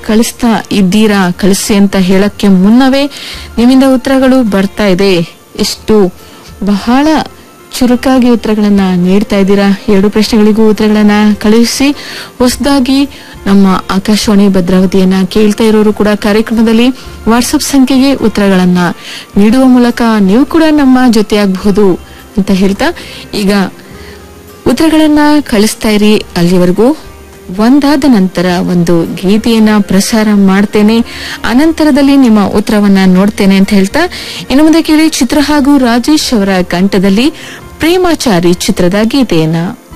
ಕಳಿಸ್ತಾ ಇದ್ದೀರಾ ಕಳಿಸಿ ಅಂತ ಹೇಳಕ್ಕೆ ಮುನ್ನವೇ ನಿಮ್ಮಿಂದ ಉತ್ತರಗಳು ಬರ್ತಾ ಇದೆ ಎಷ್ಟು ಬಹಳ ಚುರುಕಾಗಿ ಉತ್ತರಗಳನ್ನ ನೀಡ್ತಾ ಇದ್ದೀರಾ ಎರಡು ಪ್ರಶ್ನೆಗಳಿಗೂ ಉತ್ತರಗಳನ್ನ ಕಳುಹಿಸಿ ಹೊಸದಾಗಿ ನಮ್ಮ ಆಕಾಶವಾಣಿ ಭದ್ರಾವತಿಯನ್ನ ಕೇಳ್ತಾ ಇರೋರು ಕೂಡ ಕಾರ್ಯಕ್ರಮದಲ್ಲಿ ವಾಟ್ಸಪ್ ಸಂಖ್ಯೆಗೆ ಉತ್ತರಗಳನ್ನ ನೀಡುವ ಮೂಲಕ ನೀವು ಕೂಡ ನಮ್ಮ ಜೊತೆಯಾಗಬಹುದು ಅಂತ ಹೇಳ್ತಾ ಈಗ ಉತ್ತರಗಳನ್ನ ಕಳಿಸ್ತಾ ಇರಿ ಅಲ್ಲಿವರೆಗೂ ಒಂದಾದ ನಂತರ ಒಂದು ಗೀತೆಯನ್ನ ಪ್ರಸಾರ ಮಾಡ್ತೇನೆ ಅನಂತರದಲ್ಲಿ ನಿಮ್ಮ ಉತ್ತರವನ್ನ ನೋಡ್ತೇನೆ ಅಂತ ಹೇಳ್ತಾ ಇನ್ನು ಮುಂದೆ ಕೇಳಿ ಚಿತ್ರ ಹಾಗೂ ರಾಜೇಶ್ ಅವರ ಕಂಠದಲ್ಲಿ ಪ್ರೇಮಾಚಾರಿ ಚಿತ್ರದ ಗೀತೆಯನ್ನ